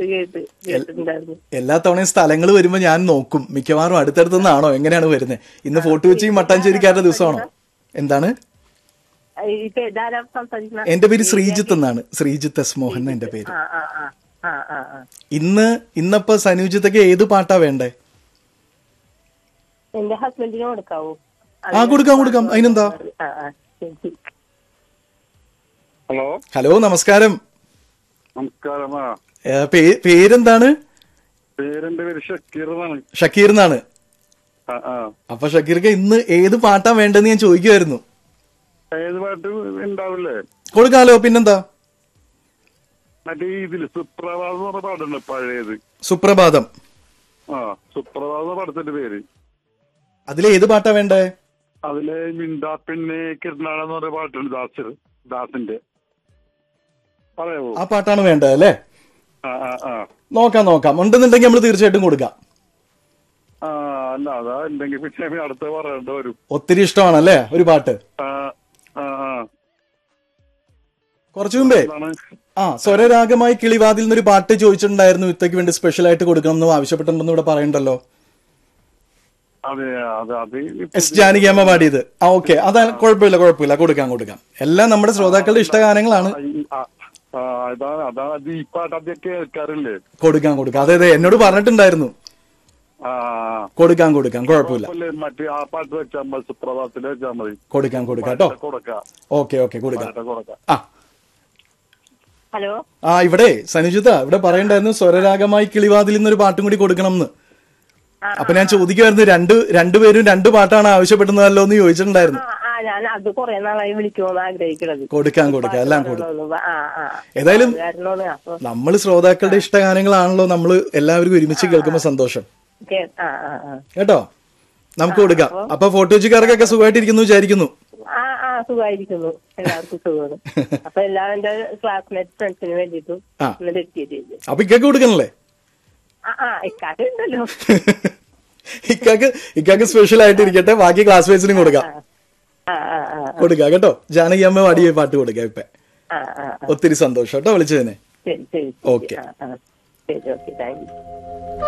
കേട്ട് കേട്ട് കേട്ടിട്ടുണ്ടായിരുന്നു എല്ലാ തവണയും സ്ഥലങ്ങൾ വരുമ്പോ ഞാൻ നോക്കും മിക്കവാറും അടുത്തടുത്ത് നിന്നാണോ എങ്ങനെയാണ് വരുന്നത് ഇന്ന് ഫോർട്ട് കൊച്ചിയും മട്ടാഞ്ചേരിക്കാരുടെ ദിവസമാണോ എന്താണ് ഇപ്പൊ ഇതാരാ സംസാരിക്കുന്ന എന്റെ പേര് ശ്രീജിത്ത് എന്നാണ് ശ്രീജിത്ത് എസ് മോഹൻ എന്നാ എന്റെ പേര് ആ ആ ആ ആ ആ ആ ഇന്ന് ഇന്നപ്പോ സനുജിത്തൊക്കെ ഏത് പാട്ടാ വേണ്ടേ എന്റെ ഹസ്ബൻഡിന് കൊടുക്കാവോ ആ കൊടുക്കാം കൊടുക്കാം അതിനെന്താ ആ ആ ശരി ഹലോ ഹലോ നമസ്കാരം നമസ്കാരം ആ ഏ, പേ- പേരെന്താണ് പേരെന്റെ പേര് ഷക്കീർ എന്നാണ് ഷക്കീർ എന്നാണ് ആ ആ അപ്പൊ ഷക്കീർക്ക് ഇന്ന് ഏത് പാട്ടാ വേണ്ടെന്ന് ഞാൻ ചോദിക്കുമായിരുന്നു ഏത് പാട്ട് ഉണ്ടാവില്ലേ കൊടുക്കാലോ പിന്നെന്താ മറ്റേ ഇതില് സുപ്രഭാതം എന്ന് പറഞ്ഞ പാട്ടുണ്ട് പഴയത് സുപ്രഭാതം ആ സുപ്രഭാതം എന്ന പടത്തിന്റെ പേര് അതിലെ ഏത് പാട്ടാ വേണ്ടേ അതിലെ മിണ്ടാ പിന്നെ കിരണാട എന്ന് പറഞ്ഞ പാട്ടുണ്ട് ദാസ് ദാസിന്റെ പറയാവോ ആ പാട്ടാണ് വേണ്ടത് അല്ലേ ആ ആ ആ നോക്കാം നോക്കാം ഉണ്ടെന്നുണ്ടെങ്കിൽ നമ്മൾ തീർച്ചയായിട്ടും കൊടുക്കാം ആ അല്ല അതാ ഉണ്ടെങ്കിൽ പിന്നെ അടുത്ത് പറയേണ്ട വരും ഒത്തിരി ഇഷ്ടമാണല്ലേ ഒരു പാട്ട് ആ ആ ആ കുറച്ചു മുമ്പേ അതാണ് ആ സ്വരരാഗമായി കിളിവാതിൽ എന്നൊരു പാട്ട് ചോദിച്ചിട്ടുണ്ടായിരുന്നു ഇത്തയ്ക്ക് വേണ്ടി സ്പെഷ്യൽ ആയിട്ട് കൊടുക്കണം എന്ന് ആവശ്യപ്പെട്ടിട്ടുണ്ടെന്ന് ഇവിടെ പറയണ്ടല്ലോ അതെ അത് അത് എസ് ജാനകിയമ്മ പാടിയത് ആ ഓക്കെ അതാണ് കുഴപ്പമില്ല കുഴപ്പമില്ല കൊടുക്കാം കൊടുക്കാം എല്ലാം നമ്മുടെ ശ്രോതാക്കളുടെ ഇഷ്ടഗാനങ്ങളാണ് ആ, ആ, അതാണ് അതാണ് അത് ഈ പാട്ട് ആദ്യം കേൾക്കാറില്ലേ കൊടുക്കാം കൊടുക്കാം അതെ അതെ എന്നോട് പറഞ്ഞിട്ടുണ്ടായിരുന്നു ആ കൊടുക്കാം കൊടുക്കാം കുഴപ്പമില്ല കുഴപ്പമില്ല. മറ്റേ ആ പാട്ട് വെച്ചാൽ മതി സുപ്രഭാതത്തിൽ വെച്ചാൽ മതി കൊടുക്കാം കൊടുക്കാം കേട്ടോ കൊടുക്കാം ഓക്കെ ഓക്കെ കൊടുക്കാം പാട്ട് കൊടുക്കാം ആ ഹലോ ആ ഇവിടെ സനുജിത ഇവിടെ പറയണ്ടായിരുന്നു സ്വരരാഗമായി കിളിവാതിൽ എന്നൊരു പാട്ടും കൂടി കൊടുക്കണം എന്ന് അപ്പൊ ഞാൻ ചോദിക്കുമായിരുന്നു രണ്ട് രണ്ടുപേരും രണ്ട് പാട്ടാണ് ആവശ്യപ്പെടുന്നതല്ലോ എന്ന് ചോദിച്ചിട്ടുണ്ടായിരുന്നു ആ ആ ഞാൻ അത് കുറെ നാളായി വിളിക്കുമെന്ന് ആഗ്രഹിക്കണത് കൊടുക്കാം കൊടുക്കാം എല്ലാം കൊടുക്കാം ആ ആ ഏതായാലും കാരണമാണ് അപ്പൊ നമ്മൾ ശ്രോതാക്കളുടെ ഇഷ്ടഗാനങ്ങളാണല്ലോ നമ്മൾ എല്ലാവരും ഒരുമിച്ച് കേൾക്കുമ്പോൾ സന്തോഷം കേ- ആ ആ ആ കേട്ടോ നമുക്ക് കൊടുക്കാം അപ്പൊ ഫോട്ടോജിക്കാർക്കൊക്കെ സുഖമായിട്ടിരിക്കുന്നു വിചാരിക്കുന്നു ആ ആ സുഖമായിരിക്കുന്നു എല്ലാവർക്കും സുഖമാണ് അപ്പൊ എല്ലാ എന്റെ ക്ലാസ്മേറ്റ് ഫ്രണ്ട്സിന് വേണ്ടിയിട്ടും ആ. ഇന്ന് ഡെഡിക്കേറ്റ് ചെയ്തു അപ്പൊ ഇക്കൊക്കെ കൊടുക്കണല്ലേ ആ ആ ഇക്കാര്യം ഉണ്ടല്ലോ ഇക്കാക്ക് ഇക്കാക്ക് സ്പെഷ്യൽ ആയിട്ട് ഇരിക്കട്ടെ ബാക്കി ക്ലാസ്മേറ്റ്സിനും കൊടുക്കാം ആ ആ ആ കൊടുക്കാം കേട്ടോ ജാനകി അമ്മ പാടിയ പാട്ട് കൊടുക്കാം ഇപ്പൊ ആ ആ ആ ഒത്തിരി സന്തോഷം കേട്ടോ വിളിച്ചതിന് ശരി ശരി ശരി. ഓക്കെ. ആ ആ ശരി ഓക്കെ താങ്ക് യു